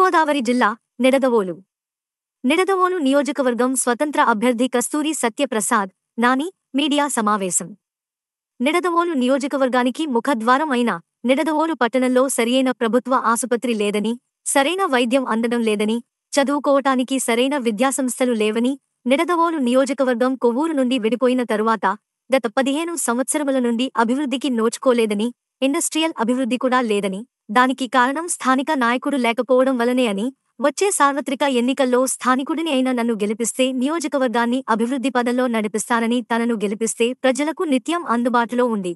తూర్పుగోదావరి జిల్లా నిడదవోలు నిడదవోలు నియోజకవర్గం స్వతంత్ర అభ్యర్థి కస్తూరి సత్యప్రసాద్ నాని మీడియా సమావేశం నిడదవోలు నియోజకవర్గానికి ముఖద్వారం అయిన నిడదవోలు పట్టణంలో సరియైన ప్రభుత్వ ఆసుపత్రి లేదని సరైన వైద్యం అందడం లేదని చదువుకోవటానికి సరైన విద్యాసంస్థలు లేవని నిడదవోలు నియోజకవర్గం కొవ్వూరు నుండి విడిపోయిన తరువాత గత పదిహేను సంవత్సరముల నుండి అభివృద్ధికి నోచుకోలేదని ఇండస్ట్రియల్ అభివృద్ధి కూడా లేదని దానికి కారణం స్థానిక నాయకుడు లేకపోవడం వలనే అని వచ్చే సార్వత్రిక ఎన్నికల్లో స్థానికుడిని అయిన నన్ను గెలిపిస్తే నియోజకవర్గాన్ని అభివృద్ధి పదంలో నడిపిస్తానని తనను గెలిపిస్తే ప్రజలకు నిత్యం అందుబాటులో ఉండి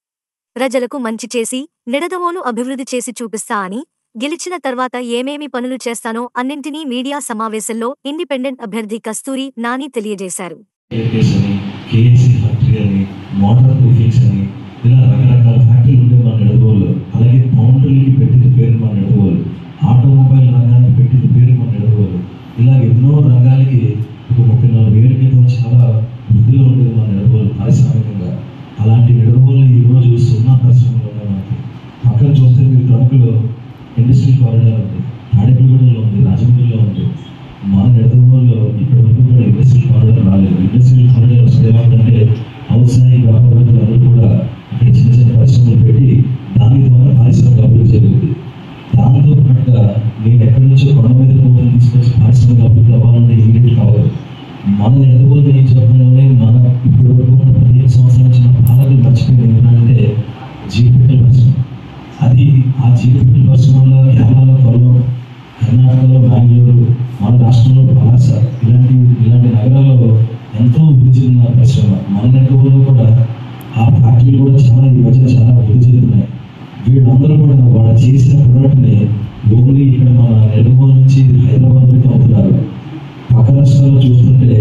ప్రజలకు మంచి చేసి నిడదవోలు అభివృద్ధి చేసి చూపిస్తా అని గెలిచిన తర్వాత ఏమేమి పనులు చేస్తానో అన్నింటినీ మీడియా సమావేశంలో ఇండిపెండెంట్ అభ్యర్థి కస్తూరి నాని తెలియజేశారు ఎయిర్బేస్ అని కేఎస్సీ ఫ్యాక్టరీ అని మోటార్ ప్రూఫింగ్స్ అని ఇలా రకరకాల ఫ్యాక్టరీలు ఉండే మన నిడదవోలు అలాగే పౌండ్రీలకి పెట్టిన పేరు మన నిడదవోలు ఆటోమొబైల్ రంగానికి పెట్టిన పేరు మన నిడదవోలు ఇలా ఎన్నో రంగాలకి ఒక ముప్పై నాలుగు ఏళ్ళ క్రితం చాలా వృద్ధిలో ఉండేది మన నిడదవోలు పారిశ్రామికంగా అలాంటి నిడదవోలు ఈరోజు సున్నా పరిశ్రమలు ఉన్నాయి మనకి పక్కన చూస్తే మీరు తణుకులో ఇండస్ట్రీ కారిడార్ ఉంది తాడేపల్లిగూడెంలో ఉంది రాజమండ్రిలో ఉంది మన నిడదవోల్లో ఇప్పటి వరకు కూడా ఇండస్ట్రియల్ కారిడార్ రాలేదు ఇండస్ట్రియల్ కారిడార్ వస్తే ఏమంటే ఔత్సాహిక వ్యాపారవేత్తలు అందరూ కూడా ఇక్కడ చిన్న చిన్న పరిశ్రమలు పెట్టి దాని ద్వారా పారిశ్రామిక అభివృద్ధి జరుగుతుంది దాంతో పాటుగా నేను ఎక్కడి నుంచో కొండ మీద పోతున్న తీసుకొచ్చి పారిశ్రామిక అభివృద్ధి అవ్వాలంటే ఇమీడియట్ కావాలి మన నిడదవోలు నియోజకవర్గంలోనే మన ఇప్పుడు వరకు ఉన్న పదిహేను సంవత్సరాల వచ్చిన పాలకులు మర్చిపోయింది ఏంటంటే జీడిపెట్టెల పరిశ్రమ అది ఆ జీడిపెట్టెల పరిశ్రమలో కేరళలో కొల్లం కర్ణాటకలో బెంగళూరు మన రాష్ట్రంలో పలాస ఇలాంటి ఇలాంటి నగరాల్లో ఎంతో వృద్ధి చెందిన పరిశ్రమ మన నెట్వర్క్లో కూడా ఆ ఫ్యాక్టరీలు కూడా చాలా ఈ మధ్య చాలా వృద్ధి చెందుతున్నాయి వీళ్ళందరూ కూడా వాళ్ళు చేసిన ప్రోడక్ట్ని ఓన్లీ ఇక్కడ మన నెల్లూరు నుంచి హైదరాబాద్ వరకు అమ్ముతున్నారు పక్క రాష్ట్రాల్లో చూస్తుంటే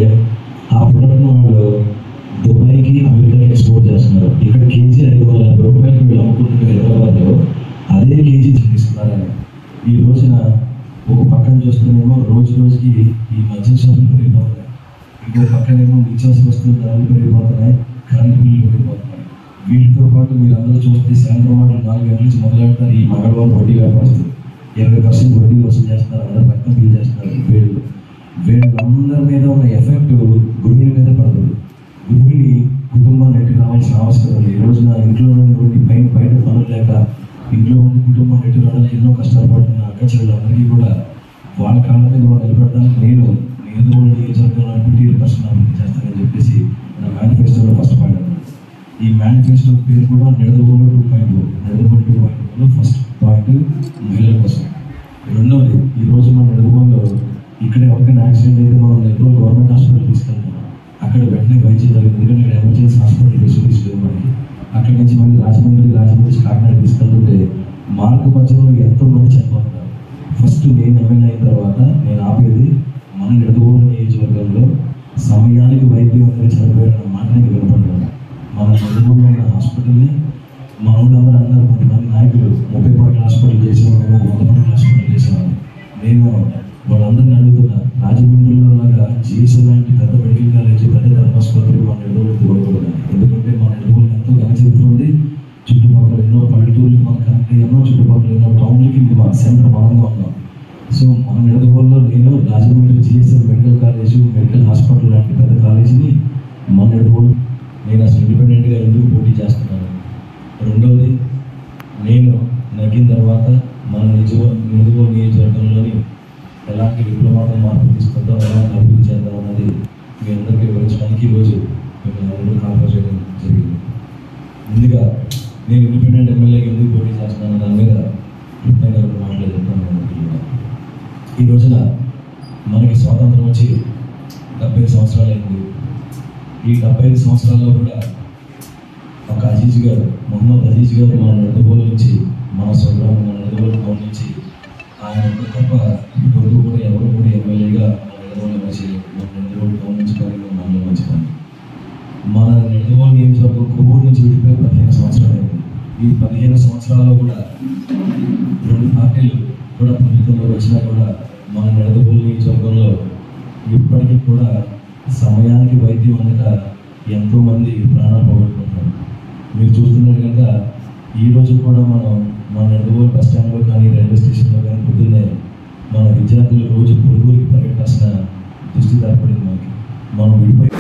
ఆ ప్రోడక్ట్ను వాళ్ళు దుబాయ్కి అమెరికాకి ఎక్స్పోర్ట్ చేస్తున్నారు ఇక్కడ కేజీ ఐదు వందల యాభై రూపాయలకి వీళ్ళు అమ్ముకుంటున్న హైదరాబాద్లో అదే కేజీ తీసుకున్నారని ఈ రోజున ఒక పక్కన చూస్తేనేమో రోజు రోజుకి ఈ మద్యం షాపులు పెరిగిపోతున్నాయి ఇంకో పక్కనేమో నిత్యావసర వస్తువుల ధరలు పెరిగిపోతున్నాయి కరెంట్ బిల్లులు పెరిగిపోతున్నాయి వీటితో పాటు మీరు అందరూ చూస్తే సాయంత్రం మాటలు నాలుగు గంటల నుంచి మొదలెడతారు ఈ మంగళవారం వడ్డీ వ్యాపారస్తులు ఇరవై పర్సెంట్ వడ్డీ వసూలు చేస్తున్నారు అందరూ రక్తం బిల్ చేస్తున్నారు వీళ్ళు వీళ్ళందరి మీద ఉన్న ఎఫెక్ట్ గృహిణి మీద పడుతుంది గృహిణి కుటుంబాన్ని నెట్టి రావాల్సిన అవసరం ఉంది ఈ రోజున ఇంట్లో నుండి పైన బయట పనులు లేక ఇంట్లో ఉండి కుటుంబం నెట్టి రావడానికి ఎన్నో కష్టాలు పడుతున్న అక్క చెల్లెలందరికీ కూడా వాళ్ళ కాళ్ళ మీద వాళ్ళు నిలబడడానికి నేను నేను నియోజకవర్గంలో ట్వంటీ పర్సెంట్ అభివృద్ధి చేస్తానని చెప్పేసి నా మేనిఫెస్టోలో ఫస్ట్ పాయింట్ ఈ మేనిఫెస్టో పేరు కూడా Nidadavolu two point Nidadavolu two point first point మహిళల కోసం రెండవది ఈ రోజు మన నిడదవోలో ఇక్కడ ఎవరికైనా యాక్సిడెంట్ అయితే మనం నెల్లూరు గవర్నమెంట్ హాస్పిటల్ తీసుకెళ్తాం అక్కడ వెంటనే వైద్యం జరుగుతుంది ఎందుకంటే ఇక్కడ ఎమర్జెన్సీ హాస్పిటల్ ఫెసిలిటీస్ లేవు మనకి అక్కడి నుంచి మళ్ళీ రాజమండ్రి రాజమండ్రి నుంచి కాకినాడ తీసుకెళ్తుంటే మార్గ మధ్యలో ఎంతో మంది చనిపోతున్నారు ఫస్ట్ నేను ఎమ్మెల్యే అయిన తర్వాత నేను ఆపేది మన నిడదవోలు నియోజకవర్గంలో సమయానికి వైద్యం అనేది చనిపోయారన్న మాట నేను వినపడ్డాను మన నిడదవోలో ఉన్న హాస్పిటల్ని మన వాళ్ళందరూ అన్నారు కొంతమంది నాయకులు ముప్పై పట్ల హాస్పిటల్ చేసేవాళ్ళు వంద పట్ల హాస్పిటల్ చేసేవాళ్ళు నేను వాళ్ళందరినీ అడుగుతున్నా రాజమండ్రిలో లాగా జిఎస్ లాంటి పెద్ద మెడికల్ కాలేజ్ పెద్ద ధర్మాసుపత్రి మన నిడదవోలు చూడకూడదు ఎందుకంటే మన నిడదవోలు ఎంతో ఘన చరిత్ర ఉంది చుట్టుపక్కల ఎన్నో పల్లెటూర్లు మన కరెక్ట్ ఎన్నో చుట్టుపక్కల ఎన్నో టౌన్లకి మన సెంటర్ బలంగా ఉన్నాం సో మన నిడదవోల్లో నేను Rajahmundry GSL medical college medical hospital లాంటి పెద్ద కాలేజీని మన నిడదవోలు నేను అసలు ఇండిపెండెంట్గా ఎందుకు పోటీ చేస్తున్నాను రెండవది నేను నగ్గిన తర్వాత మన నిజ నిడదవోలు నియోజకవర్గంలోని ఎలాంటి విప్లవాత్మక మార్పు తీసుకుందాం ఎలాంటి అభివృద్ధి చేద్దాం అన్నది మీ అందరికీ వివరించడానికి ఈరోజు మిమ్మల్ని అందరూ కాన్ఫర్ చేయడం జరిగింది ముందుగా నేను ఇండిపెండెంట్ ఎమ్మెల్యేకి ఎందుకు పోటీ చేస్తున్నాను దాని మీద క్లుప్తంగా రెండు మాటలు చెప్తాను నేను అనుకుంటున్నాను. ఈ రోజున మనకి స్వాతంత్రం వచ్చి డెబ్బై సంవత్సరాలు అయింది ఈ డెబ్బై ఐదు సంవత్సరాల్లో కూడా ఒక అజీజ్ గారు మొహమ్మద్ అజీజ్ గారు మన నిడదవోలు నుంచి మన స్వగ్రామం మన నిడదవోలు టౌన్ నుంచి ఆయన ఉంటే తప్ప ఇప్పటివరకు కూడా ఎవరు కూడా ఎమ్మెల్యేగా మన నిడదవోలు వచ్చి మన నిడదవోలు టౌన్ నుంచి కానీ మన మండలం నుంచి కానీ మన నిడదవోలు నియోజకవర్గం కొవ్వూరు నుంచి విడిపోయి పదిహేను సంవత్సరాలు అయింది ఈ పదిహేను సంవత్సరాల్లో కూడా రెండు పార్టీలు కూడా ప్రభుత్వంలో వచ్చినా కూడా మన నిడదవోలు నియోజకవర్గంలో ఇప్పటికీ కూడా సమయానికి వైద్యం అందక ఎంతో మంది ప్రాణాలు పోగొట్టుకుంటారు మీరు చూస్తున్నారు కనుక ఈ రోజు కూడా మనం మన నెల్లూరు బస్ స్టాండ్లో కానీ రైల్వే స్టేషన్లో కానీ పొద్దున్నే మనం మనం విడిపోయి